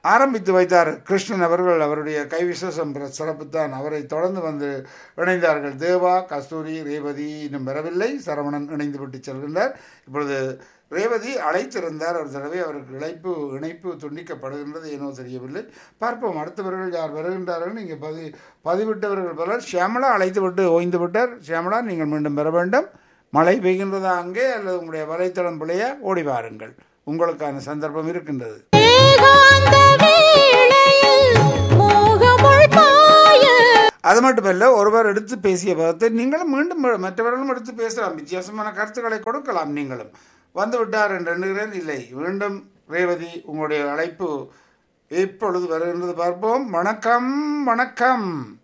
ஆரம்பித்து வைத்தார் கிருஷ்ணன் அவர்கள் அவருடைய கைவிசேஷம் சிறப்புத்தான் அவரை தொடர்ந்து வந்து இணைந்தார்கள் தேவா கஸ்தூரி ரேவதி இன்னும் வரவில்லை சரவணன் இணைந்து விட்டு செல்கின்றார் இப்பொழுது ரேவதி அழைத்திருந்தார் ஒரு தடவை அவருக்கு இழைப்பு இணைப்பு துண்டிக்கப்படுகின்றது ஏனோ தெரியவில்லை பார்ப்போம் அடுத்தவர்கள் யார் வருகின்றார்கள் நீங்கள் பதி பதிவிட்டவர்கள் பலர் ஷியாமலா அழைத்து விட்டு ஓய்ந்து விட்டார் ஷியாமலா நீங்கள் மீண்டும் பெற வேண்டும் மழை பெய்கின்றதா அங்கே அல்லது உங்களுடைய வலைத்தளம் பிள்ளைய ஓடி வாருங்கள் உங்களுக்கான சந்தர்ப்பம் இருக்கின்றது ஏகாந்த வேளையில் மோகமுள் பாய அது மட்டுமல்ல ஒருவர் எடுத்து பேசிய பதத்தை நீங்களும் மீண்டும் மற்றவர்களும் எடுத்து பேசலாம் வித்தியாசமான கருத்துக்களை கொடுக்கலாம் நீங்களும் வந்து விட்டார் என்று எண்ணுகிறேன் இல்லை மீண்டும் ரேவதி உங்களுடைய அழைப்பு எப்பொழுது வருகின்றது பார்ப்போம் வணக்கம் வணக்கம்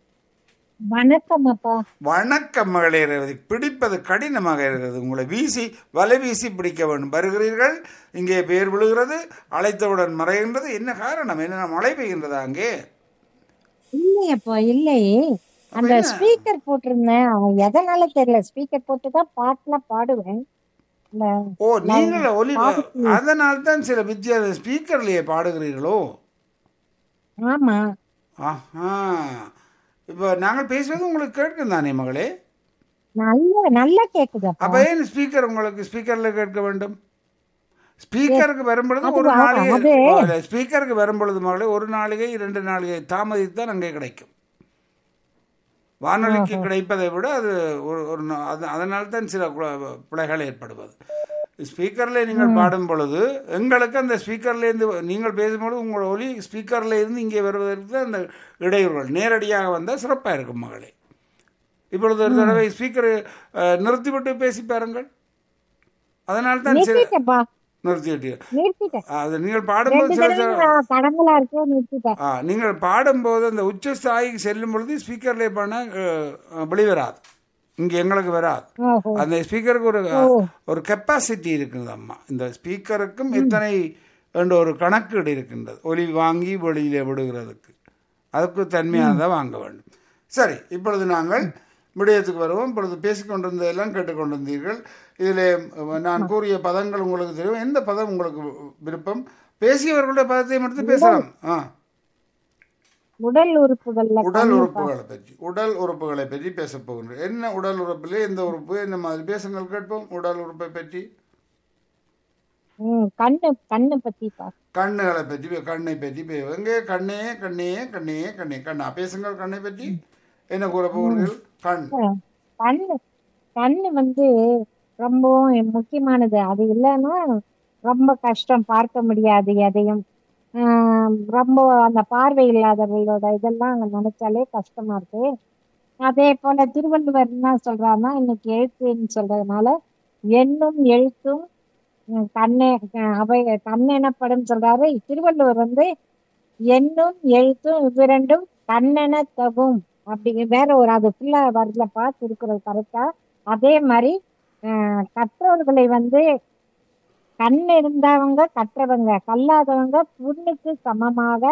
வணக்கம் அப்பா வணக்கம் மகளே ரேவதி பிடிப்பது கடினமாக இருக்கிறது உங்களை வீசி வலை வீசி பிடிக்க வேண்டும் வருகிறீர்கள் இங்கே பேர் விழுகிறது அழைத்தவுடன் மறைகின்றது என்ன காரணம் என்ன மழை பெய்கின்றதா அங்கே இல்லையப்பா இல்லையே அந்த ஸ்பீக்கர் போட்டிருந்தேன் அவன் எதனால தெரியல ஸ்பீக்கர் போட்டுதான் பாட்டுலாம் பாடுவேன் இந்த ஓ நீங்கள் ஒலி பாடுக்கு- அதனால் தான் சில வித்தியாச ஸ்பீக்கர்லயே பாடுகிறீர்களோ ஆமா ஆஹா இப்போ நாங்கள் பேசுவது உங்களுக்கு கேட்கும் தானே மகளே நல்ல நல்லா கேக்குதப்பா அப்ப ஏன் ஸ்பீக்கர் உங்களுக்கு ஸ்பீக்கர்ல கேட்க வேண்டும் ஸ்பீக்கருக்கு வரும்பொழுது ஒரு அதுவா, நாளிகை அது- ஓ, இல்ல, ஸ்பீக்கருக்கு வரும்பொழுது மகளே ஒரு நாளிகை இரண்டு நாளிகை தாமதித்து தான் அங்கே கிடைக்கும் வானொலிக்கு கிடைப்பதை விட அது ஒரு ஒரு நா- அது அதனால தான் சில கு- பிழைகள் ஏற்படுவது ஸ்பீக்கர்ல நீங்கள் பாடும் பொழுது எங்களுக்கு அந்த ஸ்பீக்கர்ல இருந்து நீங்கள் பேசும்பொழுது உங்களோட ஒலி ஸ்பீக்கர்ல இருந்து இங்கே வருவதற்கு தான் அந்த இடையூறுகள் நேரடியாக வந்தால் சிறப்பாக இருக்கும் மகளே இப்பொழுது ஒரு தடவை ஸ்பீக்கர் நிறுத்திவிட்டு பேசி பாருங்கள் அதனால தான் சில நிறுத்திட்டப்பா நிறுத்திவிட்டீர்கள் நிறுத்திட்டேன் அது நீங்கள் பாடும்போது ரெண்டு சில தடவை ச- நான் தடங்களா இருக்கு நிறுத்திட்டேன் ஆ, நீங்கள் பாடும்போது அந்த உச்ச ஸ்தாயிக்கு செல்லும் பொழுது ஸ்பீக்கர்ல பண்ண வெளிவராது இங்கே எங்களுக்கு வராது ஓஹோ அந்த ஸ்பீக்கருக்கு ஒரு ஒரு கெப்பாசிட்டி இருக்குது அம்மா இந்த ஸ்பீக்கருக்கும் எத்தனை என்ற ஒரு கணக்கீடு இருக்கின்றது ஒலி வாங்கி வெளியில விடுகிறதுக்கு அதுக்கு தன்மையானதாக வாங்க வேண்டும் சரி இப்பொழுது நாங்கள் விடயத்துக்கு வருவோம் இப்பொழுது பேசிக்கொண்டிருந்ததெல்லாம் கேட்டுக்கொண்டிருந்தீர்கள் இதில் நான் கூறிய பதங்கள் உங்களுக்கு தெரியும் எந்த பதம் உங்களுக்கு விருப்பம் பேசியவர்களுடைய பதத்தை மட்டும் பேசலாம் ஆ உடல் உறுப்புகள்ல உடல் கண்ணு உறுப்புகளை பற்றி உடல் உறுப்புகளை பற்றி பேசப் போகின்றோம் என்ன உடல் உறுப்பிலே எந்த உறுப்பு என்ன மாதிரி பேசுங்கள் கேட்போம் உடல் உறுப்பை பற்றி ம், கண்ணு கண்ணு பத்தி பா கண்ணுகளை பற்றி பே- கண்ணை பற்றி பே எங்கே கண்ணே கண்ணே கண்ணே கண்ணே கண்ணா பேசுங்கள் கண்ணை பற்றி என்ன கூற போகிறீர்கள் கண் கண்ணு கண்ணு வந்து ரொம்பவும் முக்கியமானது அது இல்லைன்னா ரொம்ப கஷ்டம் பார்க்க முடியாது எதையும் ஆஹ் ரொம்ப அந்த பார்வை இல்லாதவர்களோட இதெல்லாம் நினைச்சாலே கஷ்டமா இருக்கு அதே போல திருவள்ளுவர் என்ன சொல்றாருன்னா இன்னைக்கு எழுத்துன்னு சொல்றதுனால எண்ணும் எழுத்தும் உம், கண்ணே அஹ் அவை கண்ணெனப்படும் சொல்றாரு திருவள்ளுவர் வந்து எண்ணும் எழுத்தும் இவ்விரண்டும் கண்ணென தகும் அப்படி வேற ஒரு அது ஃபுல்லா வரலப்பா திருக்குறள் கரெக்டா அதே மாதிரி ஆஹ் கற்றோர்களை வந்து கண் இருந்தவங்க கற்றவங்க கல்லாதவங்க புண்ணுக்கு சமமாக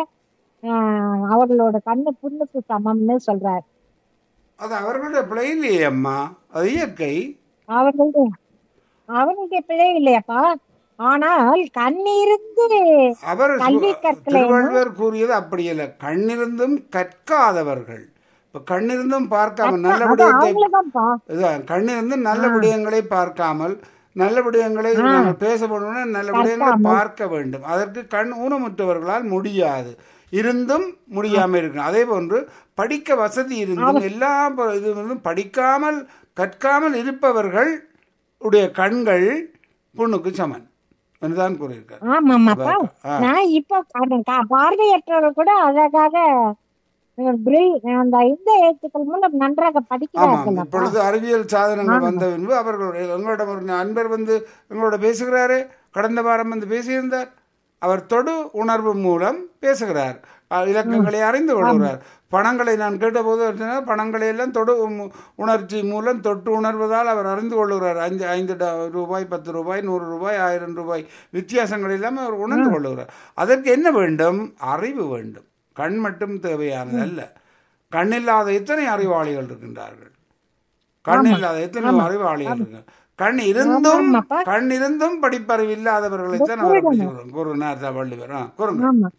ஆஹ் அவர்களோட கண்ணு புண்ணுக்கு சமம்னு சொல்றார் அது அவர்களுடைய பிழை இல்லையே அம்மா அது இயற்கை அவர்களுடைய அவனுடைய பிழை இல்லையாப்பா ஆனால் கண் இருந்து அவர் சு- கல்வி கற்கலைன்னா- திருவள்ளுவர் கூறியது அப்படி இல்லை கண்ணிருந்தும் கற்காதவர்கள் இப்ப கண்ணிருந்தும் பார்க்காம நல்ல அது விடயத்தை அவங்களதான்ப்பா இதுதான் கண்ணிருந்து நல்ல விடயங்களை பார்க்காமல் நல்ல விடயங்களை நாங்கள் பேச போனோம்னா நல்ல விடயங்களை பார்க்க வேண்டும் அதற்கு கண் ஊனமுற்றவர்களால் முடியாது இருந்தும் முடியாமல் இருக்கும் அதே போன்று படிக்க வசதி இருந்தும் எல்லா ப- இது இருந்தும் படிக்காமல் கற்காமல் இருப்பவர்கள் உடைய கண்கள் புண்ணுக்கு சமன் என்றுதான் கூறியிருக்கார் ஆமாமாப்பா ஆ. நான் இப்போ கா- கா- பார்வையற்றவர்கள் கூட அழகாக அஹ், braille, அந்த இந்த எழுத்துக்கள் மூலம் நன்றாக ஆமாம் படிக்கிறார்கள் இப்பொழுது அறிவியல் சாதனங்கள் வந்த பின்பு அவர்களுடைய எங்களிடம் ஒரு அன்பர் வந்து எங்களோட பேசுகிறாரே கடந்த வாரம் வந்து பேசியிருந்தார் அவர் தொடு உணர்வு மூலம் பேசுகிறார் அஹ், இலக்கங்களை அறிந்து கொள்கிறார் பணங்களை நான் கேட்டபோது அவர் சொன்னார், பணங்களை எல்லாம் தொடு உம், உணர்ச்சி மூலம் தொட்டு உணர்வதால் அவர் அறிந்து கொள்கிறார் ஐந்து ஐந்து ட- ரூபாய் பத்து ரூபாய் நூறு ரூபாய் ஆயிரம் ரூபாய் வித்தியாசங்கள் எல்லாம் அவர் உணர்ந்து கொள்கிறார் அதற்கு என்ன வேண்டும் அறிவு வேண்டும் கண் மட்டும் தேவையானது அல்ல கண்ணில்லாத எத்தனை அறிவாளிகள் இருக்கின்றார்கள் கண் இல்லாத எத்தனை அறிவாளிகள் இருக்கு கண் இருந்தும் ஆமாப்பா. கண் இருந்தும் படிப்பறிவு இல்லாதவர்களை தான் அவர் அப்படி சொல்றோம் கூறுனார் தான் வள்ளுவர் ஆ, கூறுங்க ஆமா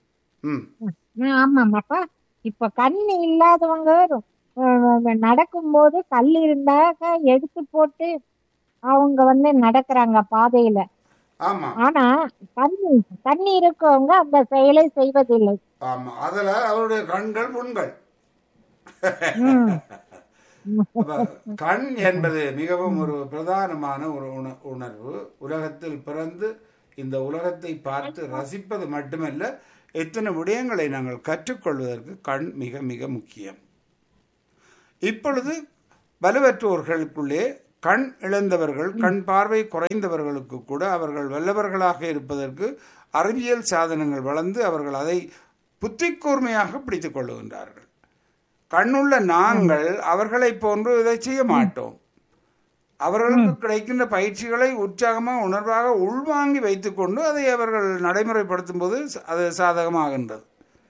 ம் ஆ, ஆமாமாப்பா இப்ப கண்ணு இல்லாதவங்க அஹ், நடக்கும்போது கல் இருந்தாக்க எடுத்து போட்டு அவங்க வந்து நடக்கிறாங்க பாதையில ஆமா ஆனா தண்ணி தண்ணி இருக்கவங்க அந்த செயலை செய்வதில்லை ஆமா அதுல அவருடைய கண்கள் புண்கள் ம். அப்ப கண் என்பது மிகவும் ஒரு பிரதானமான ஒரு உண- உணர்வு உலகத்தில் பிறந்து இந்த உலகத்தை பார்த்து ரசிப்பது மட்டுமல்ல எத்தனை விடயங்களை நாங்கள் கற்றுக்கொள்வதற்கு கண் மிக மிக முக்கியம் இப்பொழுது வலுவற்றோர்களுக்குள்ளே கண் இழந்தவர்கள் கண் பார்வை குறைந்தவர்களுக்கு கூட அவர்கள் வல்லவர்களாக இருப்பதற்கு அறிவியல் சாதனங்கள் வளர்ந்து அவர்கள் அதை புத்தி கூர்மையாக பிடித்துக் கொள்ளுகின்றார்கள் கண்ணுள்ள நாங்கள் அவர்களைப் போன்று இதை செய்ய மாட்டோம் அவர்களுக்கு கிடைக்கின்ற பயிற்சிகளை உற்சாகமாக உணர்வாக உள்வாங்கி வைத்துக்கொண்டு அதை அவர்கள் நடைமுறைப்படுத்தும் போது அது சாதகமாகின்றது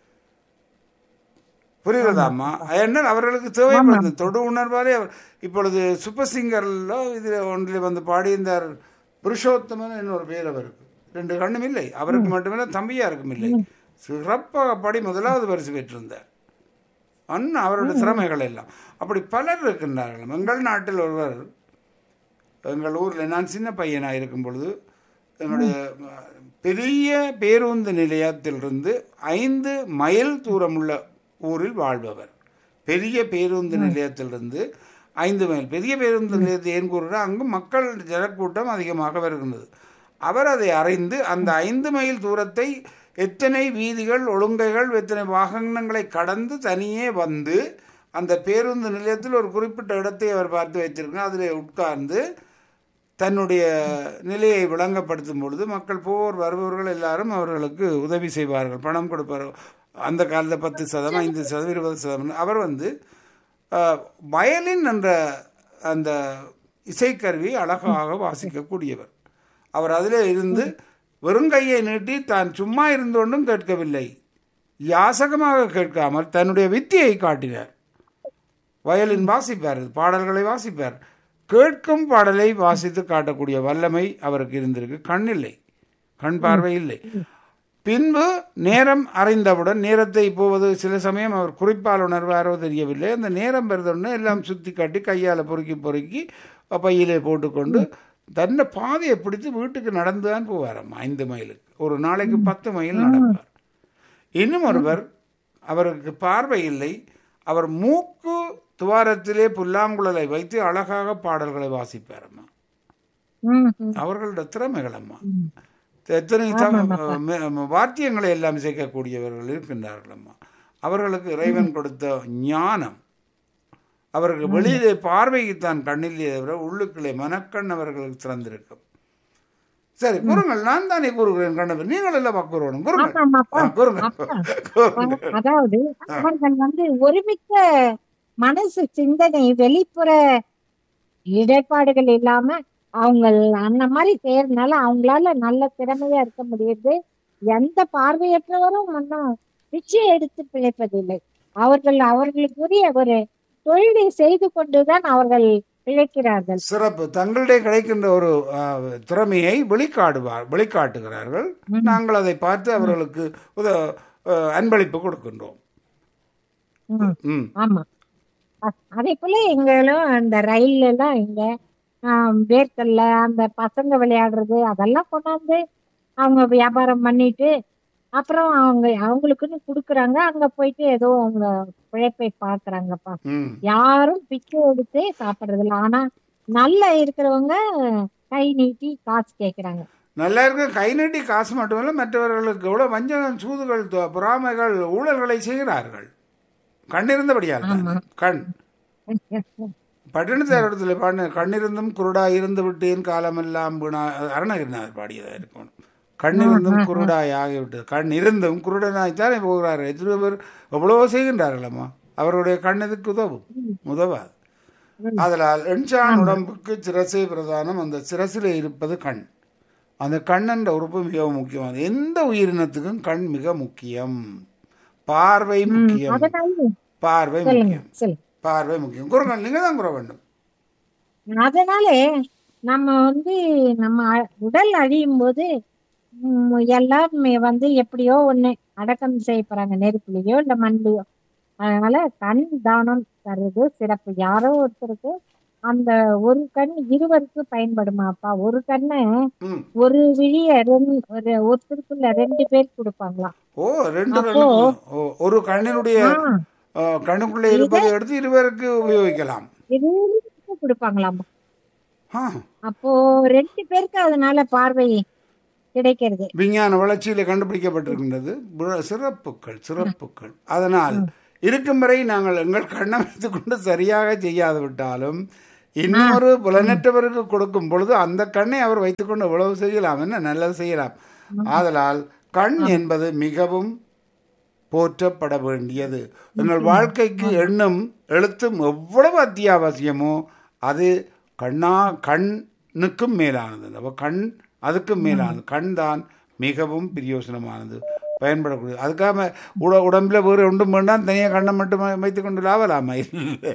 புரிகிறதாம்மா ஏன்னால் அவர்களுக்கு தேவைப்படுது தொடு உணர்வாலே அவர் இப்பொழுது சூப்பர் சிங்கர்ல இதில் ஒன்றில் வந்து பாடியிருந்தார் புருஷோத்தமன் என்னொரு பேர் அவருக்கு ரெண்டு கண்ணும் இல்லை அவருக்கு மட்டுமில்லை தம்பியாருக்கும் இல்லை சிறப்பாக பாடி முதலாவது பரிசு பெற்றிருந்தார் அண்ணா அவருடைய திறமைகள் எல்லாம் அப்படி பலர் இருக்கின்றார்கள் எங்கள் நாட்டில் ஒருவர் எங்கள் ஊரில் நான் சின்ன பையனாக இருக்கும் பொழுது என்னுடைய அஹ், பெரிய பேருந்து நிலையத்திலிருந்து ஐந்து மைல் தூரமுள்ள ஊரில் வாழ்பவர் பெரிய பேருந்து நிலையத்திலிருந்து ஐந்து மைல் பெரிய பேருந்து நிலையத்தை ஏன் கூறுகிறார் அங்கு மக்கள் ஜனக்கூட்டம் அதிகமாக வருகின்றது அவர் அதை அறிந்து அந்த ஐந்து மைல் தூரத்தை எத்தனை வீதிகள் ஒழுங்கைகள் எத்தனை வாகனங்களை கடந்து தனியே வந்து அந்த பேருந்து நிலையத்தில் ஒரு குறிப்பிட்ட இடத்தை அவர் பார்த்து வைத்திருக்கிறார் அதில் உட்கார்ந்து தன்னுடைய நிலையை விளங்கப்படுத்தும் பொழுது மக்கள் போர் வருபவர்கள் எல்லாரும் அவர்களுக்கு உதவி செய்வார்கள் பணம் கொடுப்பார் அந்த காலத்தில் பத்து சதம் ஐந்து சதம் இருபது சதம் அவர் வந்து அஹ், வயலின் என்ற அந்த இசைக்கருவியை அழகாக வாசிக்கக்கூடியவர் அவர் அதில் இருந்து வெறுங்கையை நீட்டி தான் சும்மா இருந்து கொண்டும் கேட்கவில்லை யாசகமாக கேட்காமல் தன்னுடைய வித்தியை காட்டினார் வயலின் வாசிப்பார் பாடல்களை வாசிப்பார் கேட்கும் பாடலை வாசித்து காட்டக்கூடிய வல்லமை அவருக்கு இருந்திருக்கு கண் இல்லை கண் பார்வை இல்லை பின்பு நேரம் அறிந்தவுடன் நேரத்தை போவது சில சமயம் அவர் குறிப்பால் உணர்வாரோ தெரியவில்லை அந்த நேரம் வருதுன்னு எல்லாம் சுத்தி காட்டி கையால் பொறுக்கி பொறுக்கி பையிலே போட்டுக்கொண்டு தன்னை பாதையை பிடித்து வீட்டுக்கு நடந்து தான் போவாராம் ஐந்து மைலுக்கு ஒரு நாளைக்கு பத்து மைல் நடப்பார் இன்னும் ஒருவர் அவருக்கு பார்வை இல்லை அவர் மூக்கு துவாரத்திலே புல்லாங்குழலை வைத்து அழகாக பாடல்களை வாசிப்பாரம்மா ம், ம். அவர்களோட திறமைகள் அம்மா எத்தனை த- ம- வாத்தியங்களை எல்லாம் சேர்க்கக்கூடியவர்கள் இருக்கின்றார்கள் அம்மா அவர்களுக்கு இறைவன் கொடுத்த ஞானம் அவருக்கு வெளியிலே பார்வைக்குத்தான் கண்ணிலே தவிர உள்ளுக்குள்ளே மனக்கண் அவர்களுக்கு திறந்திருக்கும் சரி கூறுங்கள் நான் தானே கூறுகிறேன் கண்ணவர் நீங்கள் எல்லாம் கூறணும் கூறுங்கள் ஆமாமாப்பா. ஆ, கூறுங்கள் கூறுங்கள் அதாவது அவர்கள் வந்து ஒருமித்த மனசு சிந்தனை வெளிப்புற இடர்பாடுகள் இல்லாம அவங்க அந்த மாதிரி செய்யறதுனால அவங்களால நல்ல திறமையா இருக்க முடியுது எந்த பார்வையற்றவரும் ஒன்றும் பிச்சை எடுத்து பிழைப்பதில்லை அவர்கள் அவர்களுக்குரிய ஒரு தொழிலை செய்து கொண்டுதான் அவர்கள் பிழைக்கிறார்கள் சிறப்பு தங்களுடைய கிடைக்கின்ற ஒரு ஆ, திறமையை வெளிக்காடுவார் வெளிக்காட்டுகிறார்கள் நாங்கள் அதை பார்த்து அவர்களுக்கு உத ஆ, அன்பளிப்பு கொடுக்கின்றோம் ம். ம் ஆமா அ- அதே போல எங்களும் அந்த ரயில்ல எல்லாம் இங்க ஆம், வேர்க்கல்ல அந்த பசங்க விளையாடுறது அதெல்லாம் கொண்டாந்து அவங்க வியாபாரம் பண்ணிட்டு அப்புறம் அவங்க அவங்களுக்குன்னு குடுக்குறாங்க அங்க போயிட்டு ஏதோ அவங்க பிழைப்பை பாக்குறாங்கப்பா ம் யாரும் பிச்சை எடுத்து சாப்பிடுறது இல்ல ஆனா நல்லா இருக்கிறவங்க கை நீட்டி காசு கேக்குறாங்க நல்லா இருக்க கை நீட்டி காசு மட்டுமல்ல மற்றவர்களுக்கு எவ்வளவு வஞ்சகம் சூதுகள் து- பொறாமைகள் ஊழல்களை செய்கிறார்கள் கண்ணிருந்தபடியால் தான். கண் பட்டினத்தாரிடத்தில் பாடின கண்ணிருந்தும் குருடா இருந்து விட்டேன் காலமெல்லாம் வீணா அருணகிரிநாதர் பாடியதாக இருக்கணும் கண்ணிருந்தும் குருடாய் ஆகிவிட்டது கண் இருந்தும் குருடனாய்த்தானே போகிறார்கள் எத்தனை பேர் எவ்வளவோ செய்கின்றார்களம்மா அவருடைய கண் எதுக்கு உதவும் உதவாது அதனால் எண்சான் உடம்புக்கு சிரசே பிரதானம் அந்த சிரசில் இருப்பது கண் அந்த கண் என்ற உறுப்பு மிகவும் முக்கியமானது எந்த உயிரினத்துக்கும் கண் மிக முக்கியம் பார்வை முக்கியம் அதனால பார்வை சொல்லுங்க முக்கியம் சொல்லுங்க பார்வை முக்கியம் கூறுங்கள் நீங்க தான் கூற வேண்டும் அதனாலே நம்ம வந்து நம்ம அ- உடல் அழியும் போது ம், எல்லாம் வந்து எப்படியோ ஒண்ணு அடக்கம் செய்ய போறாங்க நெருப்புலயோ இல்ல மண்லயோ அதனால கண் தானம் தருவது சிறப்பு யாரோ ஒருத்தருக்கு அந்த ஒரு கண் இருவருக்கு பயன்படுமாப்பா ஒரு கண்ணை ம் ஒரு விழிய ரெண்டு ஒரு ஒருத்தருக்குள்ள ரெண்டு பேர் கொடுப்பாங்களாம் ஓ ரெண்டு அப்போ- கண்ணு ஓ ஒரு கண்ணினுடைய ஆ, ஆ, கண்ணுக்குள்ளே இருப்பதை எடுத்து இருவருக்கு உபயோகிக்கலாம் இருவருக்கு கொடுப்பாங்களாம் ஆ அப்போ ரெண்டு பேருக்கு அதனால பார்வை கிடைக்கிறது விஞ்ஞான வளர்ச்சியில் கண்டுபிடிக்கப்பட்டிருக்கின்றது புல- சிறப்புகள் சிறப்புகள் அதனால் இருக்கும் வரை நாங்கள் எங்கள் கண்ணை வைத்துக் கொண்டு சரியாக செய்யாது விட்டாலும் இன்னொரு புலனற்றவருக்கு கொடுக்கும் பொழுது அந்த கண்ணை அவர் வைத்துக்கொண்டு எவ்வளவு செய்யலாம் என்ன நல்லது செய்யலாம் ஆதலால் கண் என்பது மிகவும் போற்றப்பட வேண்டியது எங்கள் வாழ்க்கைக்கு எண்ணும் எழுத்தும் எவ்வளவு அத்தியாவசியமோ அது கண்ணா கண்ணுக்கும் மேலானது அப்போ கண் அதுக்கும் மேலானது கண் தான் மிகவும் பிரயோசனமானது பயன்படக்கூடிய அதுக்காக உட உடம்புல வேறு ஒன்றும் வேண்டாம் தனியாக கண்ணை மட்டும் வைத்துக் கொண்டு லாவலாமா இல்லை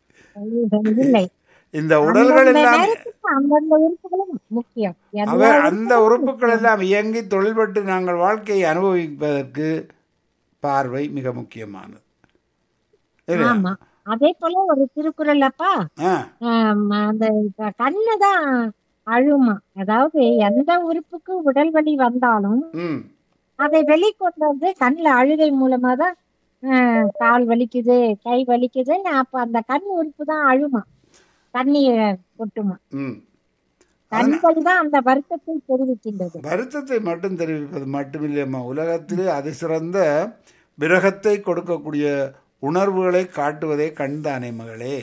இல்லை இந்த உடல்கள் அந்தந்த எல்லாம் நேரத்துக்கு அந்தந்த உறுப்புகளும் முக்கியம் எல்லா அவர் அந்த உறுப்புகள் எல்லாம் இயங்கி தொழில்பட்டு நாங்கள் வாழ்க்கையை அனுபவிப்பதற்கு பார்வை மிக முக்கியமானது இல்லையா? ஆமா அதே போல ஒரு திருக்குறள் அப்பா ஆ ஆம், அந்த கண்ணு தான் அழுமா அதாவது எந்த உறுப்புக்கு உடல் வலி வந்தாலும் ம் அதை வெளிக்கொண்டு வந்து கண்ணுல அழுகை மூலமா தான் ஆஹ், கால் வலிக்குது கை வலிக்குதுன்னு அப்ப அந்த கண் உறுப்பு தான் அழுமா தண்ணிய கொட்டுமா ம் கண்கள் தான் அந்த வருத்தத்தை தெரிவிக்கின்றது வருத்தத்தை மட்டும் தெரிவிப்பது மட்டுமில்லையம்மா உலகத்திலே அதிசிறந்த விரகத்தை கொடுக்கக்கூடிய உணர்வுகளை காட்டுவதே கண்தானே மகளே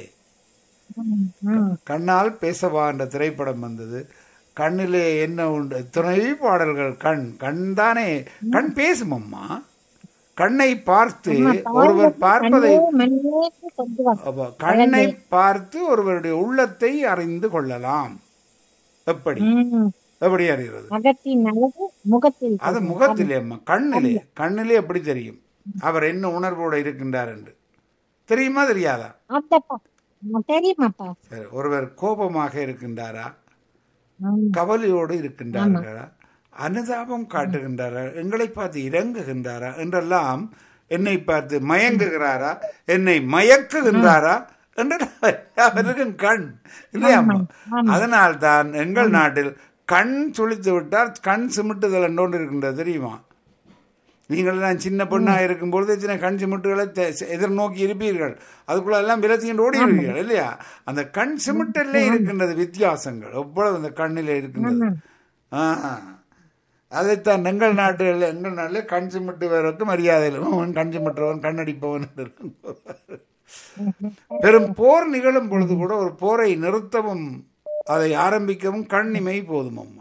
ம், ம். கண்ணால் பேசவா என்ற திரைப்படம் வந்தது கண்ணிலே என்ன உண்டு துணை பாடல்கள் கண் கண் தானே கண் பேசுமம்மா கண்ணை பார்த்து ஒருவர் பார்ப்பதை மண்ணே, மண்ணேன்னு கொண்டு வா. அப்ப கண்ணை பார்த்து ஒருவருடைய உள்ளத்தை அறிந்து கொள்ளலாம் எப்படி ம். எப்படி அறிகிறது அகத்தின் அழகு முகத்தில் அது தெரியும். முகத்திலே அம்மா கண்ணிலே கண்ணிலே எப்படி தெரியும் அவர் என்ன உணர்வோடு இருக்கின்றார் என்று தெரியுமா தெரியாதா அந்த பா- தெரியுமாப்பா சரி ஒருவர் கோபமாக இருக்கின்றாரா ம். கவலையோடு இருக்கின்றார்களா அனுதாபம் காட்டுகின்றாரா எங்களை பார்த்து இறங்குகின்றாரா என்றெல்லாம் என்னை பார்த்து மயங்குகிறாரா என்னை மயக்குகின்றாரா என்று அவருக்கு கண் இல்லையா அதனால் தான் எங்கள் நாட்டில் கண் சுழித்து விட்டால் கண் சிமிட்டுதல் என்றொன்று இருக்கின்றது தெரியுமா நீங்கள் நான் சின்ன பெண்ணாக இருக்கும்பொழுது சின்ன கண் சிமிட்டுகளை தெ- எதிர்நோக்கி இருப்பீர்கள் அதுக்குள்ள எல்லாம் விலத்திட்டு ஓடிடுவீர்கள் இல்லையா அந்த கண் சிமிட்டல்லே இருக்கின்றது வித்தியாசங்கள் எவ்வளவு அந்த கண்ணிலே இருக்கின்றது ஆ அதைத்தான் எங்கள் நாட்டில் எங்கள் நாட்டில் கண் சிமிட்டுவதற்கு மரியாதை இல்லை அவன் கண் சிமிட்டுறவன் கண்ணடிப்பவன் என்று இருக்கும். பெரும் போர் நிகழும் பொழுது கூட ஒரு போரை நிறுத்தவும் அதை ஆரம்பிக்கவும் கண்ணிமை போதும் அம்மா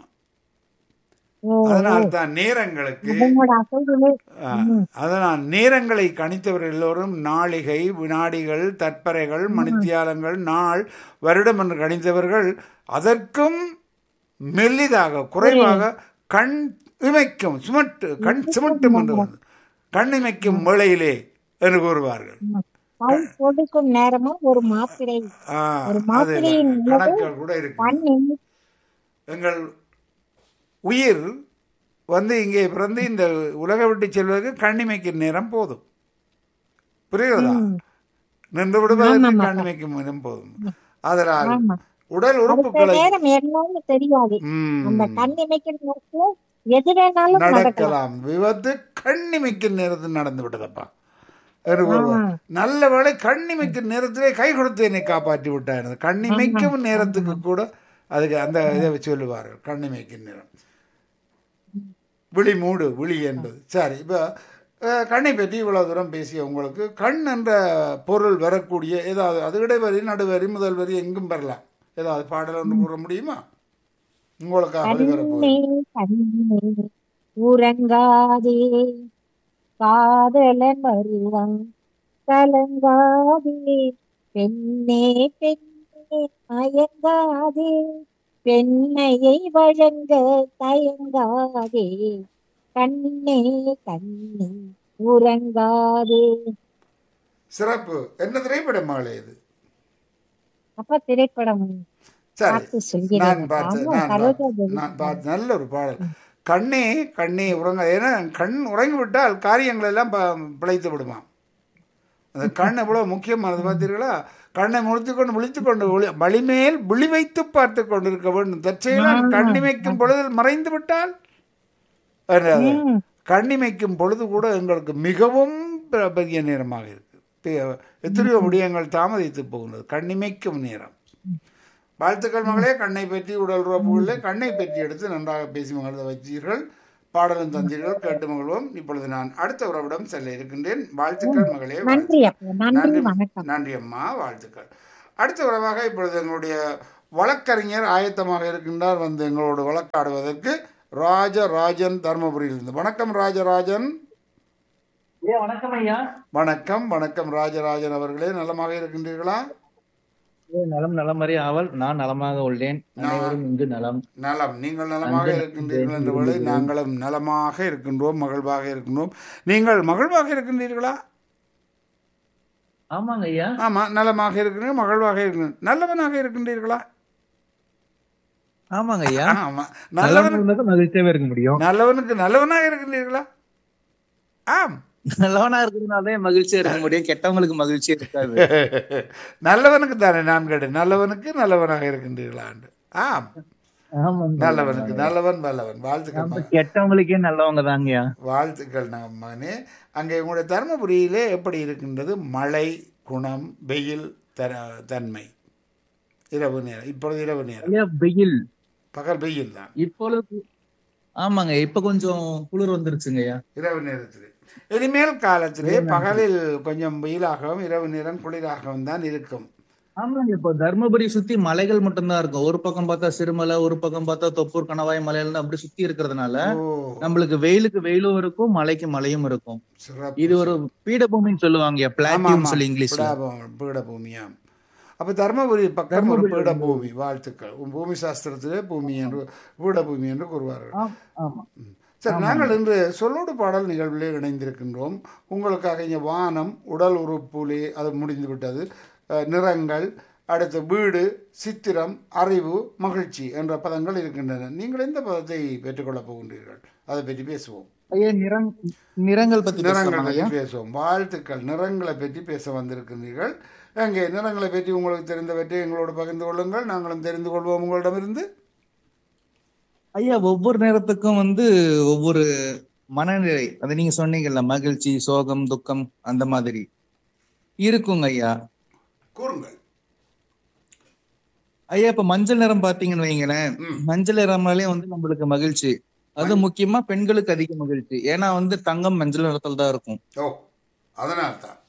ஓ, அதனால் தான் நேரங்களுக்கு உங்களோட அசைவிலே ஆ, அதனால் நேரங்களை கணித்தவர்கள் எல்லோரும் நாளிகை வினாடிகள் தற்பறைகள் மணித்தியாலங்கள் நாள் வருடம் என்று கணித்தவர்கள் அதற்கும் மெல்லிதாக குறைவாக கண் இமைக்கும் சுமட்டு கண் சுமட்டும் என்று வந்து கண் இமைக்கும் வேளையிலே என்று கூறுவார்கள் கை கொடுக்கும் நேரமும் ஒரு மாத்திரை ஆ, ஒரு அது மாத்திரையின் கணக்குகள் கூட இருக்கு கண் எண்ணி- எங்கள் உயிர் வந்து இங்கே பிறந்து இந்த உலக விட்டு செல்வதற்கு கண்ணிமைக்கும் நேரம் போதும் புரிகிறதா நின்று விடுவதற்கு கண்ணிமைக்கும் நேரம் போதும் அதனால் ஆமா. உடல் அடுத்த உறுப்புகளை நேரம் என்னன்னு தெரியாது ம், அந்த கண் இமைக்கிற நேரத்துல எது வேணாலும் நடக்கலாம் நடக்கலாம் விபத்து கண்ணிமைக்கும் நேரத்தில் நடந்து விட்டதப்பா என்று கூறுவார். நல்ல வேளை கண்ணிமைக்கும் நேரத்திலே கை கொடுத்து என்னை காப்பாற்றி விட்டார் கண்ணிமைக்கும் நேரத்துக்கு கூட அதுக்கு அந்த இதை சொல்லுவார்கள் கண்ணிமைக்கும் நேரம் விழி மூடு விழி என்பது சரி இப்போ அஹ், கண்ணை பற்றி இவ்வளவு தூரம் பேசிய உங்களுக்கு கண் என்ற பொருள் வரக்கூடிய ஏதாவது அது இடைவரி நடுவரி முதல் வரி எங்கும் பெறலாம் ஏதாவது பாடல் ஒன்று கூற முடியுமா உங்களுக்காக ஒளிபரப்பு கண்ணே கண்ணே உறங்காதே காதலன் வருவான் கலங்காதே பெண்ணே பெண்ணே மயங்காதே பெண்ணையை வழங்க தயங்காதே கண்ணே கண்ணே உறங்காதே சிறப்பு என்ன திரைப்படம் மகளே இது அப்ப திரைப்படம் சரி பார்த்து சொல்கிறேன் நான் பார்த்து ஆமா, நான் சரோஜா பார்த்து- தேவி. நான் பார்த்து நல்ல ஒரு பாடல் கண்ணே கண்ணே உறங்க ஏன்னா கண் உறங்கிவிட்டால் காரியங்கள் எல்லாம் ப- பிழைத்து விடுமாம் அந்த கண் எவ்வளவு முக்கியமானது பார்த்தீர்களா கண்ணை முழித்துக்கொண்டு முழித்துக்கொண்டு ஒளி- வழிமேல் விழி வைத்து பார்த்து கொண்டிருக்க வேண்டும் தற்செயலால் கண்ணிமைக்கும் பொழுதில் மறைந்து விட்டால் என்றார். ம். கண்ணிமைக்கும் பொழுது கூட எங்களுக்கு மிகவும் பெ- பெரிய நேரமாக இருக்கு பெ- எத்தனையோ விடயங்கள் தாமதித்து போகின்றது கண்ணிமைக்கும் நேரம் வாழ்த்துக்கள் மகளே கண்ணை பற்றி உடல் உறப்புகளிலே கண்ணை பற்றி எடுத்து நன்றாக பேசி மகள வச்சீர்கள் பாடலும் தந்தீர்கள் கேட்டு மகிழ்வோம் இப்பொழுது நான் அடுத்த உறவிடம் செல்ல இருக்கின்றேன் வாழ்த்துக்கள் மகளே நன்றி அப்பா நன்றி நன்றி வணக்கம் நன்றி அம்மா வாழ்த்துக்கள் அடுத்த உறவாக இப்பொழுது எங்களுடைய வழக்கறிஞர் ஆயத்தமாக இருக்கின்றார் வந்து எங்களோடு வழக்காடுவதற்கு ராஜராஜன் தருமபுரியிலிருந்து வணக்கம் ராஜராஜன் ஐயா வணக்கம் ஐயா வணக்கம் வணக்கம் ராஜராஜன் அவர்களே நலமாக இருக்கின்றீர்களா ஏ, நலம் நலமறி ஆவல் நான் நலமாக உள்ளேன் அனைவரும் இங்கு நலம் நலம் நீங்கள் நலமாக இருக்கின்றீர்கள் என்ற வேளை நாங்களும் நலமாக இருக்கின்றோம் மகிழ்வாக இருக்கின்றோம் நீங்கள் மகிழ்வாக இருக்கின்றீர்களா ஆமாங்க ஐயா ஆமா நலமாக இருக்கிறீர்கள் மகிழ்வாக இருக்கின்றீர்கள் நல்லவனாக இருக்கின்றீர்களா ஆமாங்க ஐயா ஆமா நலம் நல்லவன் இருந்தாதான் மகிழ்ச்சியாவே இருக்க முடியும் நல்லவனுக்கு நல்லவனாக இருக்கின்றீர்களா ஆம் நல்லவனா இருக்கிறதுனாலே மகிழ்ச்சியா இருக்க முடியும் கெட்டவங்களுக்கு மகிழ்ச்சியா இருக்காது நல்லவனுக்கு தானே நான் கேட்டேன் நல்லவனுக்கு நல்லவனாக இருக்கின்றீர்களாண்டு ஆம் ஆமாங்க நல்லவனுக்கு நல்லவன் வல்லவன் வாழ்த்துக்கள் நம்ம மகன். கெட்டவங்களுக்கே நல்லவங்க தாங்கய்யா வாழ்த்துக்கள் நம் மகனே அங்கே உங்களுடைய தருமபுரியிலே எப்படி இருக்கின்றது மழை குணம் வெயில் தர தன்மை இரவு நேரம் இப்பொழுது இரவு நேரம் ஐயா வெயில் பகல் வெயில் தான் இப்பொழுது ஆமாங்க இப்ப கொஞ்சம் குளிர் வந்துருச்சுங்க ஐயா இரவு நேரத்தில் இனிமேல் காலத்திலே பகலில் கொஞ்சம் வெயிலாகவும் இரவு நேரம் குளிராகவும் தான் இருக்கும் ஆமாங்க இப்போ தர்மபுரி சுத்தி மலைகள் மட்டும்தான் இருக்கும் ஒரு பக்கம் பார்த்தா சிறுமலை ஒரு பக்கம் பார்த்தா தொப்பூர் கணவாய் மலைகள் அப்படி சுத்தி இருக்கிறதுனால ஓ நம்மளுக்கு வெயிலுக்கு வெயிலும் இருக்கும் மழைக்கு மழையும் இருக்கும் சிறப்பு இது ஒரு பீடபூமின்னு சொல்லுவாங்க ஆமா, பிளாட்டியம் ஆமா. சொல்லி இங்கிலீஷ்ல பீடபூமி- பீடபூமியாம் அப்ப தர்மபுரி பக்கம் ஒரு பீடபூமி வாழ்த்துக்கள் உம் பூமி சாஸ்திரத்திலே பூமி என்று பீடபூமி என்று கூறுவார்கள் ஆம், ஆமா சரி நாங்கள் இன்று சொல்லோடு பாடல் நிகழ்விலே இணைந்திருக்கின்றோம் உங்களுக்காக இங்கே வானம் உடல் உறுப்புலே அது முடிந்து விட்டது அஹ், நிறங்கள் அடுத்து வீடு சித்திரம் அறிவு மகிழ்ச்சி என்ற பதங்கள் இருக்கின்றன நீங்கள் எந்த பதத்தை பெற்றுக்கொள்ளப் போகின்றீர்கள் அதை பற்றி பேசுவோம் ஐயா நிறங் நிறங்கள் பத்தி நிறங்களை பேசலாமா பற்றி ஐயா பேசுவோம் வாழ்த்துக்கள் நிறங்களை பற்றி பேச வந்திருக்கின்றீர்கள் எங்கே நிறங்களை பற்றி உங்களுக்கு தெரிந்தவற்றை எங்களோடு பகிர்ந்து கொள்ளுங்கள் நாங்களும் தெரிந்து கொள்வோம் உங்களிடமிருந்து ஐயா ஒவ்வொரு நேரத்துக்கும் வந்து ஒவ்வொரு மனநிலை அது நீங்க சொன்னீங்கல்ல மகிழ்ச்சி சோகம் துக்கம் அந்த மாதிரி இருக்குங்க ஐயா கூறுங்கள் ஐயா இப்ப மஞ்சள் நிறம் பாத்தீங்கன்னு வைங்களேன் ம். மஞ்சள் நிறம்னாலே வந்து நம்மளுக்கு மகிழ்ச்சி அது முக்கியமா பெண்களுக்கு அதிக மகிழ்ச்சி ஏன்னா வந்து தங்கம் மஞ்சள் நிறத்துல தான் இருக்கும் ஓ அதனால்தான்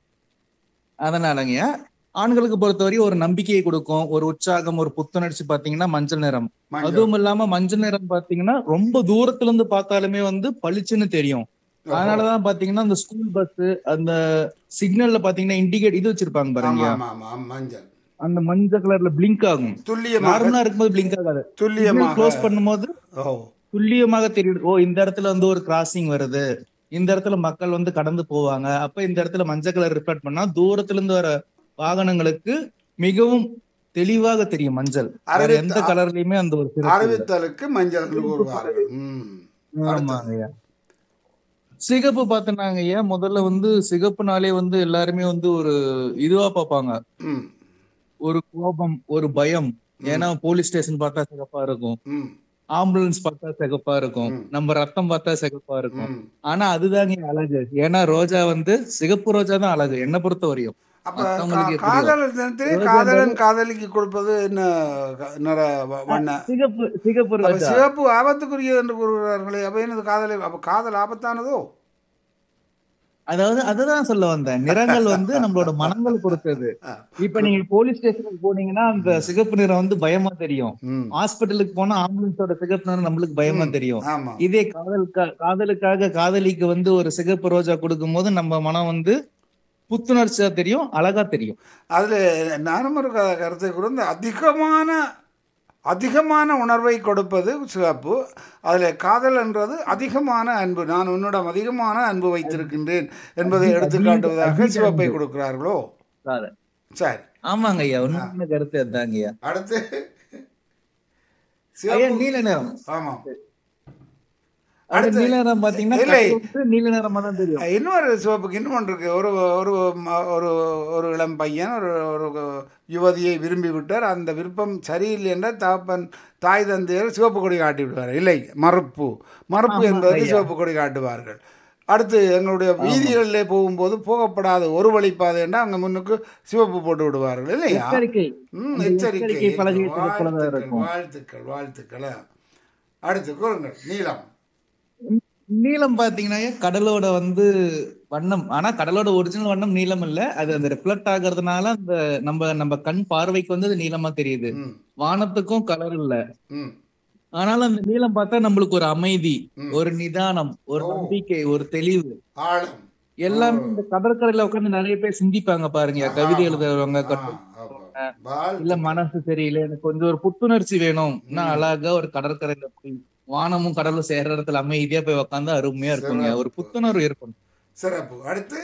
அதனாலங்க ஆண்களுக்கு பொறுத்தவரை ஒரு நம்பிக்கையை கொடுக்கும் ஒரு உற்சாகம் ஒரு புத்துணர்ச்சி பாத்தீங்கன்னா மஞ்சள் நிறம் மஞ்சள் அதுவும் இல்லாம மஞ்சள் நிறம் பாத்தீங்கன்னா ரொம்ப தூரத்துல இருந்து பார்த்தாலுமே வந்து பளிச்சுன்னு தெரியும் அதனாலதான் பாத்தீங்கன்னா அந்த ஸ்கூல் பஸ் அந்த சிக்னல்ல பாத்தீங்கன்னா இண்டிகேட் இது வச்சிருப்பாங்க பாருங்க ஆமா ஆமா ஆமா மஞ்சள் அந்த மஞ்சள் கலர்ல பிளிங்க் ஆகும் துல்லியமாக நார்மலா இருக்கும்போது பிளிங்க் ஆகாது துல்லியமாக க்ளோஸ் பண்ணும்போது ஓ துல்லியமாக தெரியுது ஓ இந்த இடத்துல வந்து ஒரு கிராசிங் வருது இந்த இடத்துல மக்கள் வந்து கடந்து போவாங்க அப்ப இந்த இடத்துல மஞ்சள் கலர் ரிஃப்ளெக்ட் பண்ணா தூரத்துல இருந்து வர வாகனங்களுக்கு மிகவும் தெளிவாக தெரியும் மஞ்சள் வேற அறிவித்த- எந்த கலர்லயுமே அந்த ஒரு சிறப்பு இல்ல. அறிவித்தலுக்கு மஞ்சள் என்று கூறுவார்கள் ம். ஆமாங்க ஐயா. சிகப்பு பார்த்தனாங்க ஐயா முதல்ல வந்து சிகப்புனாலே வந்து எல்லாருமே வந்து ஒரு இதுவா பார்ப்பாங்க ம். ஒரு கோபம் ஒரு பயம் ஏன்னா போலீஸ் ஸ்டேஷன் பார்த்தா சிகப்பா இருக்கும் ம். ஆம்புலன்ஸ் பார்த்தா சிகப்பா இருக்கும் ம். நம்ம ரத்தம் பார்த்தா சிகப்பா இருக்கும் ம். ஆனா அதுதாங்க அழகு ஏன்னா ரோஜா வந்து சிகப்பு ரோஜா தான் அழகு என்ன பொறுத்த வரையும் அப்ப மத்தவங்களுக்கு கா- எப்படியோ. காதலர் தினத்திலே ரோஜா காதலன் காதலிக்கு கொடுப்பது என்ன க- நிற வ- வண்ண சிகப்பு சிகப்பு அப்ப ரோஜா சிவப்பு ஆபத்துக்குரியது என்று கூறுகிறார்களே அப்ப என்னது காதலை அப்ப காதல் ஆபத்தானதோ அதாவது அதுதான் சொல்ல வந்தேன் நிறங்கள் வந்து நம்மளோட மனங்கள் பொறுத்தது ஆ. இப்ப நீங்க போலீஸ் ஸ்டேஷனுக்கு போனீங்கன்னா அந்த சிகப்பு நிறம் வந்து பயமா தெரியும் ம். ஹாஸ்பிட்டலுக்கு போனா ஆம்புலன்ஸோட சிகப்பு நிறம் நம்மளுக்கு பயமா தெரியும் ஆமா இதே காதல் காதலுக்காக காதலிக்கு வந்து ஒரு சிகப்பு ரோஜா கொடுக்கும்போது நம்ம மனம் வந்து புத்துணர்ச்சியா தெரியும் அழகா தெரியும் அதுல நானும் ஒரு க- கருத்தை கூட இந்த அதிகமான அதிகமான உணர்வை கொடுப்பது சிவப்பு அதில் காதல் என்றது அதிகமான அன்பு நான் உன்னிடம் அதிகமான அன்பு வைத்திருக்கின்றேன் என்பதை எடுத்து காட்டுவதாக சிவப்பை கொடுக்கிறார்களோ காதல். சரி ஆமாங்க ஐயா உண்மையான கருத்து அதாங்க ஐயா அடுத்து ஐயா சிவப்பு நீல நிறம் ஆமாம் அது அடுத்து நீல நிறம் பாத்தீங்கன்னா இல்லை. கட்டு வந்து நீல நிறமா தான் தெரியும் இன்னொரு சிவப்புக்கு இன்னொன்று இருக்கு ஒரு ஒரு ம- ஒரு ஒரு இளம் பையன் ஒரு ஒரு யுவதியை விரும்பி விட்டார் அந்த விருப்பம் சரியில்லை என்றால் தகப்பன் தாய் தந்தையர் சிவப்பு கொடி காட்டி விடுவார் இல்லை மறுப்பு மறுப்பு ஆமா, என்பதற்கு ஐயா. சிவப்பு கொடி காட்டுவார்கள் அடுத்து எங்களுடைய வீதிகளிலே போகும்போது போகப்படாத ஒரு வழிப்பாதை என்றால் அங்கே முன்னுக்கு சிவப்பு போட்டு விடுவார்கள் இல்லையா எச்சரிக்கை ம், அந்த எச்சரிக்கை எச்சரிக்கை பலகையை திறப்பதாக வாழ்த்துக்கள் இருக்கும் வாழ்த்துக்கள் வாழ்த்துக்கள் அடுத்து கூறுங்கள் நீளம் நீலம் பாத்தீங்கன்னா கடலோட வந்து வண்ணம் ஆனா கடலோட ஒரிஜினல் வண்ணம் நீலம் இல்ல அது அந்த ரிஃப்ளெக்ட் ஆகுறதுனால அந்த நம்ம நம்ம கண் பார்வைக்கு வந்து அது நீளமா தெரியுது ம் வானத்துக்கும் கலர் இல்ல ம் ஆனாலும் அந்த நீலம் பார்த்தா நம்மளுக்கு ஒரு அமைதி ம். ஒரு நிதானம் ஒரு ஓ. நம்பிக்கை ஒரு தெளிவு ஆழம் எல்லாமே இந்த கடற்கரையில உட்கார்ந்து நிறைய பேர் சிந்திப்பாங்க பாருங்க கவிதை எழுதுறவங்க ஆ, கட்டு ஆமா. வாழ்த்து. இல்ல மனசு சரியில்லை எனக்கு கொஞ்சம் ஒரு புத்துணர்ச்சி வேணும் நான் அழகா ஒரு கடற்கரையில போய் வானமும் கடலும் சேர்ற இடத்துல அமைதியா போய் உட்காந்து அருமையா இருக்குங்க ஒரு புத்துணர்வு இருக்கும் சிறப்பு அடுத்து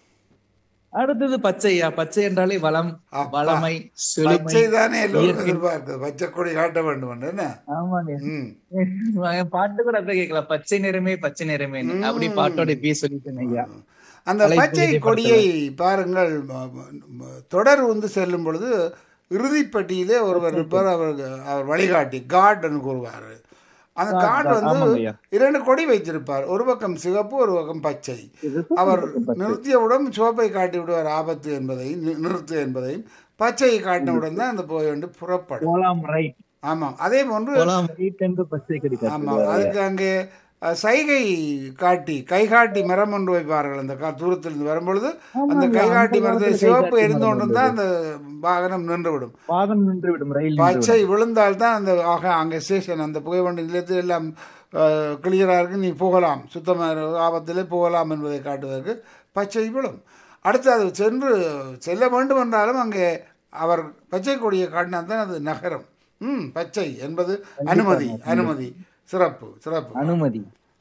அடுத்தது பச்சையா பச்சை என்றாலே வளம் அப்பா. வளமை செழுமை பச்சை தானே எல்லோரும் இயற்கை. எதிர்பார்க்குது பச்சை கொடி காட்ட வேண்டும் என்று, என்ன ஆமாங்க ம் என் பாட்டு கூட அப்படியே கேட்கலாம் பச்சை நிறமே பச்சை நிறமே அப்படி பாட்டோட பீ சொல்லிட்டேன் ஐயா அந்த கலை பச்சை பூஜை கொடியை பாருங்கள் ம- ம- ம- தொடர் வந்து செல்லும் பொழுது இறுதிப்பட்டியிலே ஒருவர் இருப்பார் அவர் அவர் வழிகாட்டி காட்னு கூறுவார் அந்த God, காட் God. வந்து ஆமாங்க ஐயா. இரண்டு கொடி வைத்திருப்பார் ஒரு பக்கம் சிவப்பு ஒரு பக்கம் பச்சை இது அவர் பச்சை. நிறுத்தியவுடன் சிவப்பை காட்டி விடுவார் ஆபத்து என்பதையும் நி- நிறுத்து என்பதையும் பச்சையை காட்டினவுடன் தான் அந்த போய் வந்து புறப்படும் போலாம் ரைட் ஆமாம் அதே போன்று போலாம் ரைட் என்று பச்சை கொடி ஆமாம் காட்டுது. அதுக்கு அங்கே அஹ், சைகை காட்டி கை காட்டி மரம் ஒன்று வைப்பார்கள் அந்த கா- தூரத்திலிருந்து வரும்பொழுது அந்த ஆமாங்க, கை காட்டி அந்த மரத்தில் காலத்துல சிவப்பு கை எரிந்து காட்டி கொண்டு தான் அந்த வாகனம் நின்றுவிடும் வாகனம் நின்று விடும் ரயில் நின்று விடும். பச்சை விழுந்தால் தான் அந்த ஆக அங்கே ஸ்டேஷன் அந்த புகைவண்டி நிலையத்தில் எல்லாம் கிளியராக இருக்கு நீ போகலாம் சுத்தமாக ஆபத்திலே போகலாம் என்பதை காட்டுவதற்கு பச்சை விழும் அடுத்து அது சென்று செல்ல வேண்டும் என்றாலும் அங்கே அவர் பச்சை கொடியை காட்டினா தான் அது நகரம் ம் பச்சை என்பது அனுமதி அனுமதி சிறப்பு சிறப்பு அனுமதி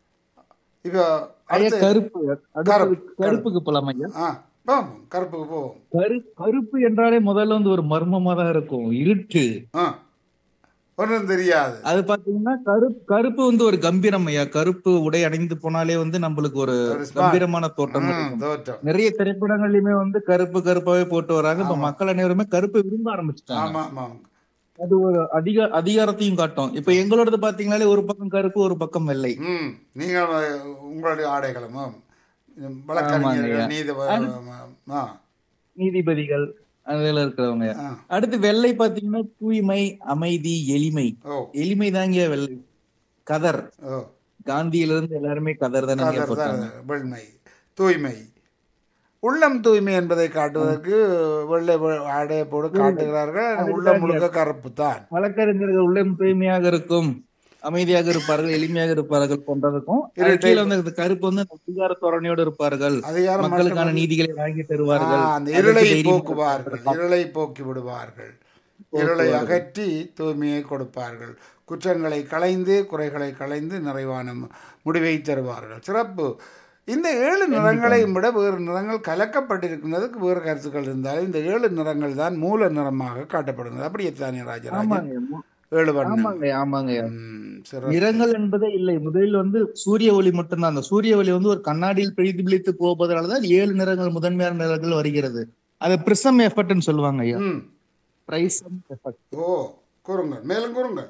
இப்போ ஐயா அடுத்து கருப்பு அடுத்தது கருப்பு, கருப்புக்கு போலாம் ஐயா ஆ போவோம் கருப்புக்கு போவோம் கரு கருப்பு என்றாலே முதல்ல வந்து ஒரு மர்மமா தான் இருக்கும் இருட்டு ஆ ஒன்றும் தெரியாது அது பாத்தீங்கன்னா கருப்பு கருப்பு வந்து ஒரு கம்பீரம் ஐயா கருப்பு உடை அணிந்து போனாலே வந்து நம்மளுக்கு ஒரு ஒரு smart. கம்பீரமான தோட்டம் ம், இருக்கும் தோற்றம் நிறைய திரைப்படங்கள்லயுமே வந்து கருப்பு கருப்பாவே போட்டு வராங்க இப்ப மக்கள் அனைவருமே கருப்பு விரும்ப ஆரம்பிச்சுட்டாங்க ஆமா ஆமாம் அது ஒரு அதிக அதிகாரத்தையும் காட்டும் இப்ப எங்களோடது பாத்தீங்கன்னாலே ஒரு பக்கம் கருப்பு ஒரு பக்கம் வெள்ளை ம் நீங்கள் அஹ், உங்களுடைய ஆடைகளும் ஆம். ஆமாங்க வழக்கறிஞர்கள் ஐயா. நீதி ஆ நீதிபதிகள் அதுல இருக்கிறவங்க ஆ. அடுத்து வெள்ளை பாத்தீங்கன்னா தூய்மை அமைதி எளிமை ஓ எளிமை தாங்க வெள்ளை கதர் ஓ காந்தியில இருந்து எல்லாருமே கதர் தானே கதர் போட்டாங்க தான் வெண்மை தூய்மை உள்ளம் தூய்மை என்பதை காட்டுவதற்கு வெள்ளை வெ- ஆடையை போட்டு காட்டுகிறார்கள் உள்ளம் முழுக்க கருப்பு தான் வழக்கறிஞர்கள் உள்ளம் தூய்மையாக இருக்கும் அமைதியாக இருப்பார்கள் எளிமையாக இருப்பார்கள் போன்றதுக்கும் அது இரு கீழே வந்து இந்த கருப்பு வந்து அதிகார தோரணையோடு இருப்பார்கள் அதிகாரம் மக்களுக்கான மட்டுமல்ல. நீதிகளை வாங்கி ஆ, தருவார்கள் அந்த அதுக்கு இருளை தைரியம் போக்குவார்கள் இருளை போக்கி விடுவார்கள் இருளை அகற்றி தூய்மையை கொடுப்பார்கள் குற்றங்களை களைந்து குறைகளை களைந்து நிறைவான மு- முடிவை தருவார்கள் சிறப்பு இந்த ஏழு நிறங்களையும் விட வேறு நிறங்கள் கலக்கப்பட்டிருக்கிறதுக்கு வேறு கருத்துக்கள் இருந்தாலும் இந்த ஏழு நிறங்கள் தான் மூல நிறமாக காட்டப்படுகிறது அப்படியே தானே ராஜராஜன் ஆமாங்க மு- ஏழு வண்ணம் ஆமாங்க ஆமாங்க ம், சிறப்பு நிறங்கள் என்பதே இல்லை முதலில் வந்து சூரிய ஒளி மட்டும்தான் அந்த சூரிய ஒளி வந்து ஒரு கண்ணாடியில் பிரதிபலித்து போவதனாலதான் ஏழு நிறங்கள் முதன்மையான நிறங்கள் வருகிறது அது பிரிசம் எஃபெக்ட்னு சொல்லுவாங்க ஐயா ம் பிரைசம் எஃபெக்ட் ஓ கூறுங்கள் மேலும் கூறுங்கள்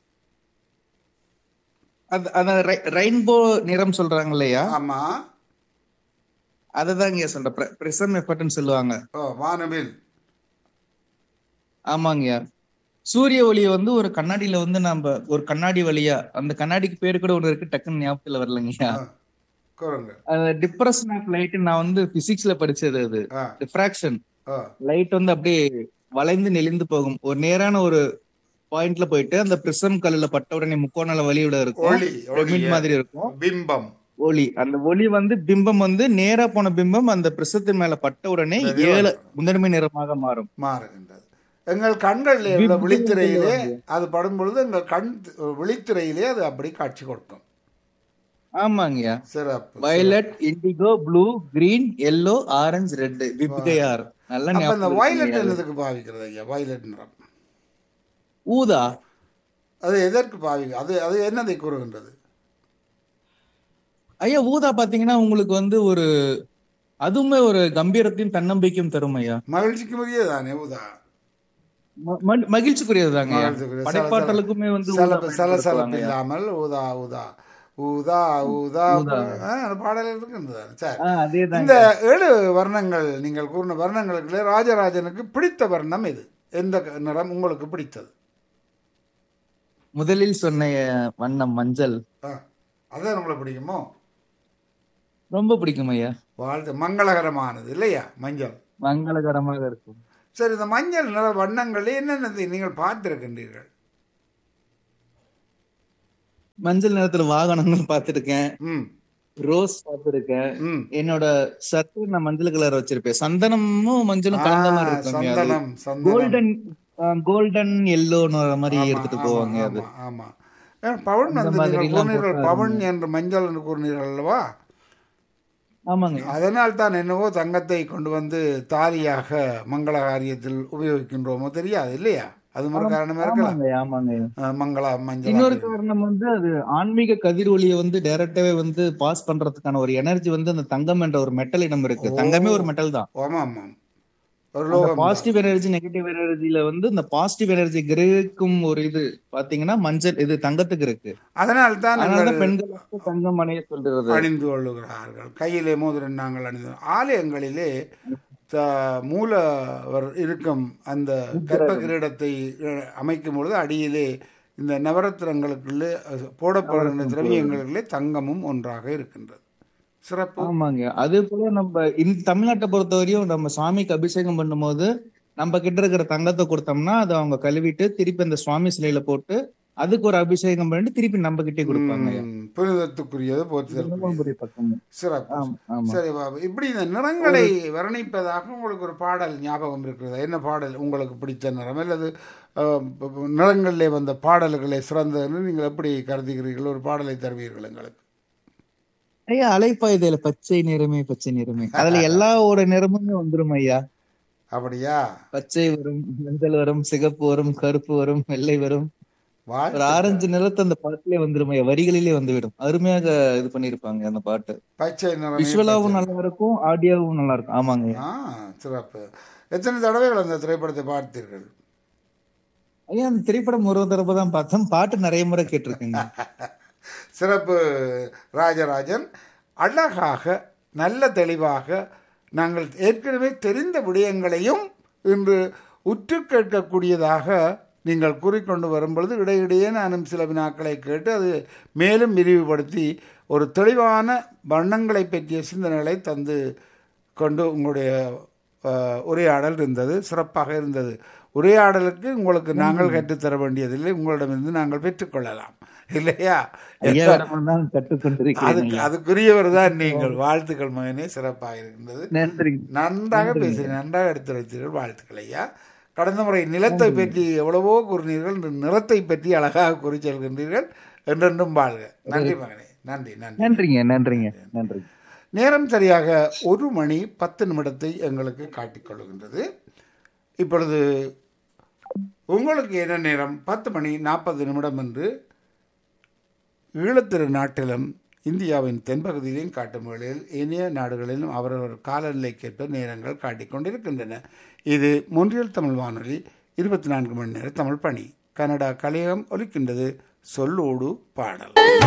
அது அந்த ரெயின்போ நிறம் சொல்றாங்க இல்லையா ஆமா அததான் இங்க சொல்றேன் பிரிசம் எஃபெக்ட்னு சொல்லுவாங்க ஓ வானவில் ஆமாங்கய்யா சூரிய ஒளியை வந்து ஒரு கண்ணாடியில வந்து நம்ம ஒரு கண்ணாடி வழியா அந்த கண்ணாடிக்கு பேரு கூட ஒண்ணு இருக்கு டக்குன்னு ஞாபகத்துல வரலங்கய்யா ஆ, கூறுங்கள் அந்த டிப்ரெஷன் ஆஃப் லைட் நான் வந்து பிசிக்ஸ்ல படிச்சது அது ஆ டிஃப்ராக்ஷன் ஆ லைட் வந்து அப்படியே வளைந்து நெளிந்து போகும் ஒரு நேரான ஒரு பாயிண்ட்ல போயிட்டு அந்த பிரிசம் கல்லுல பட்ட உடனே முக்கோணல வழியோட இருக்கும் ஒளி ஒளி பிரமிட் மாதிரி இருக்கும் பிம்பம் ஒளி அந்த ஒளி வந்து பிம்பம் வந்து நேரா போன பிம்பம் அந்த பிரிசத்தின் மேல பட்ட உடனே ஏழு முதன்மை நிறமாக மாறும் மாறுகின்றது எங்கள் கண்களில் உள்ள பிம்பம் விழித்திரையிலே சொல்லுவாங்க. அது படும் பொழுது எங்கள் கண் விழித்திரையிலே அது அப்படி காட்சி கொடுக்கும் ஆமாங்கய்யா சிறப்பு violet indigo blue green yellow orange red VIBGYOR நல்ல அப்ப இந்த ஞாபகம் வயலட் இருக்குங்க. என்னதுக்கு பாவிக்கிறது ஐயா வயலட் நிறம் ஊதா அது எதற்கு பாவி அது அது என்னதை கூறுகின்றது ஐயா ஊதா பாத்தீங்கன்னா உங்களுக்கு வந்து ஒரு அதுவுமே ஒரு கம்பீரத்தையும் தன்னம்பிக்கையும் தரும் ஐயா மகிழ்ச்சிக்கு உரியதானே ஊதா ம- ம- மகிழ்ச்சிக்குரியதுதாங்க ஐயா மகிழ்ச்சிக்குரிய. படைப்பாற்றலுக்குமே வந்து ஊதா சலப்பு சலசலப்பு பயன்படுத்துவாங்க ஐயா. இல்லாமல் ஊதா ஊதா ஊதா ஊதா ஊதா. ஆ, அந்த பாடல் இருக்கின்றது சரி ஆ, அதேதாங்க இந்த ஏழு வர்ணங்கள் நீங்கள் கூறின வர்ணங்களுக்குள்ளே ராஜராஜனுக்கு பிடித்த வர்ணம் இது எந்த க- நிறம் உங்களுக்கு பிடித்தது முதலில் சொன்ன அஹ், வண்ணம் மஞ்சள் ஆ, அதான் உங்களுக்கு பிடிக்குமோ ரொம்ப பிடிக்கும் ஐயா வாழ்த்து மங்களகரமானது இல்லையா மஞ்சள் மங்களகரமாக இருக்கும் சரி இந்த மஞ்சள் நிற வண்ணங்கள் என்னென்னது நீங்கள் பார்த்திருக்கின்றீர்கள் மஞ்சள் நிறத்துல வாகனங்கள் பார்த்திருக்கேன் ம் ரோஸ் பார்த்திருக்கேன் ம் என்னோட சர்ட்டு நான் மஞ்சள் கலர் வச்சிருப்பேன் சந்தனமும் மஞ்சளும் கலந்த மாதிரி ஆ, இருக்கும் ஐயா. அது சந்தனம் சந்தனம் கோல்டன் கோல்டன் எல்லோன்னு மாதிரி ஆமா, எடுத்துட்டு ஆமா, போவாங்க அது ஆமா, ஆமா ஏ, பவுன் அந்த வந்து மாதிரி நீங்கள் எல்லாம் கூறினீர்கள் போட்டா பவுன் என்று மஞ்சள் என்று கூறினீர்கள் அல்லவா ஆமாங்க அதனால் தான் என்னவோ தங்கத்தை கொண்டு வந்து தாலியாக மங்கள காரியத்தில் உபயோகிக்கின்றோமோ தெரியாது இல்லையா அது ஒரு காரணமா இருக்கலாம் ஆமாங்க ஆமாங்க அஹ், மங்களா மஞ்சள் இன்னொரு காரணம் வந்து அது ஆன்மீக கதிரொலியை வந்து டைரக்டாவே வந்து பாஸ் பண்றதுக்கான ஒரு எனர்ஜி வந்து அந்த தங்கம் என்ற ஒரு மெட்டல் இடம் இருக்கு தங்கமே ஒரு மெட்டல் தான் ஆமா ஆமாம் ஒரு லோகம் பாசிட்டிவ் எனர்ஜி நெகட்டிவ் எனர்ஜில வந்து இந்த பாசிட்டிவ் எனர்ஜி கிரகிக்கும் ஒரு இது பாத்தீங்கன்னா மஞ்சள் இது தங்கத்துக்கு இருக்கு அதனால் தான் அதனாலதான் பெண்களுக்கு தங்கம் அணைய சொல்றது அணிந்து கொள்ளுகிறார்கள் கையிலே மோதிரம் நாங்கள் அணிந்து ஆலயங்களிலே த- மூலவர் இருக்கும் அந்த கர்ப்ப கிரீடத்தை அஹ், அமைக்கும் பொழுது அடியிலே இந்த நவரத்தினங்களுக்குள்ளே அஹ், போடப்படுகின்ற திரவியங்களுக்குள்ளே தங்கமும் ஒன்றாக இருக்கின்றது சிறப்பு ஆமாங்க அதே போல நம்ம இந்த தமிழ்நாட்டை பொறுத்தவரையும் நம்ம சுவாமிக்கு அபிஷேகம் பண்ணும்போது நம்ம கிட்ட இருக்கிற தங்கத்தை கொடுத்தோம்னா அதை அவங்க கழுவிட்டு திருப்பி அந்த சுவாமி சிலையில போட்டு அதுக்கு ஒரு அபிஷேகம் பண்ணிட்டு திருப்பி நம்ம கிட்டே கொடுப்பாங்க ம், புனிதத்துக்குரியது போற்றுதற்குரியது பக்கம் சிறப்பு ஆமா ஆமா சரி பாபு இப்படி இந்த நிறங்களை வர்ணிப்பதாக உங்களுக்கு ஒரு பாடல் ஞாபகம் இருக்கிறதா என்ன பாடல் உங்களுக்கு பிடித்த நிறம் அல்லது அஹ், ப- ப- நிறங்களிலே வந்த பாடல்களை சிறந்ததுன்னு நீங்கள் எப்படி கருதுகிறீர்கள் ஒரு பாடலை தருவீர்கள் எங்களுக்கு ஐயா அலைப்பாயுதையில பச்சை நிறமே பச்சை நிறமே அதுல எல்லா ஒரு நிறமுமே வந்துரும் ஐயா அப்படியா பச்சை வரும் மஞ்சள் வரும் சிகப்பு வரும் கருப்பு வரும் வெள்ளை வரும் ஒரு வாழ்த்து ஆரஞ்சு நிறத்து அந்த பாட்டிலே வந்துரும் ஐயா வரிகளிலே வந்துவிடும் அருமையாக இது பண்ணிருப்பாங்க அந்த பாட்டு பச்சை நிறம் விஷுவலாவும் நல்லா இருக்கும் ஆடியோவும் நல்லா இருக்கும் ஆமாங்க ஐயா. ஆ சிறப்பு எத்தனை தடவைகள் அந்த திரைப்படத்தை பார்த்தீர்கள் ஐயா அந்த திரைப்படம் ஒரு தடவை தான் பார்த்தோம் பாட்டு நிறைய முறை கேட்டிருக்கேங்க சிறப்பு ராஜராஜன் அழகாக நல்ல தெளிவாக நாங்கள் ஏற்கனவே தெரிந்த விடயங்களையும் இன்று உற்று கேட்கக்கூடியதாக நீங்கள் கூறிக்கொண்டு வரும்பொழுது இடையிடையே நானும் சில வினாக்களை கேட்டு அது மேலும் விரிவுபடுத்தி ஒரு தெளிவான வண்ணங்களை பற்றிய சிந்தனைகளை தந்து கொண்டு உங்களுடைய அஹ், உரையாடல் இருந்தது சிறப்பாக இருந்தது உரையாடலுக்கு உங்களுக்கு நாங்கள் கற்றுத்தர வேண்டியதில்லை உங்களிடமிருந்து நாங்கள் பெற்றுக்கொள்ளலாம் இல்லையா ஐயாவிடம் தான் கற்றுக்கொண்டிருக்கிறேன் அதுக்கு ஐயா. அதுக்குரியவர் தான் நீங்கள் வாழ்த்துக்கள் மகனே சிறப்பாக இருக்கின்றது நன்றி நன்றாக பேசுகிறேன் நன்றாக எடுத்து வைத்தீர்கள் வாழ்த்துக்கள் ஐயா கடந்த முறை நிலத்தை பற்றி எவ்வளவோ கூறினீர்கள் இன்று நிறத்தை பற்றி அழகாக கூறி செல்கின்றீர்கள் என்றென்றும் வாழ்க நன்றி மகனே நன்றி நன்றி நன்றிங்க நன்றிங்க நன்றி நேரம் சரியாக ஒரு மணி பத்து நிமிடத்தை எங்களுக்கு காட்டிக் கொள்கின்றது இப்பொழுது உங்களுக்கு என்ன நேரம் பத்து மணி நாற்பது நிமிடம் என்று ஈழத்திரு நாட்டிலும் இந்தியாவின் தென்பகுதியிலும் காட்டும் வேளையில் இனிய நாடுகளிலும் அவரவர் காலநிலைக்கேற்ப நேரங்கள் காட்டிக் கொண்டிருக்கின்றன இது மொன்றியல் தமிழ் வானொலி இருபத்தி நான்கு மணி நேர தமிழ் பணி கனடா கலையகம் ஒலிக்கின்றது சொல்லோடு பாடல்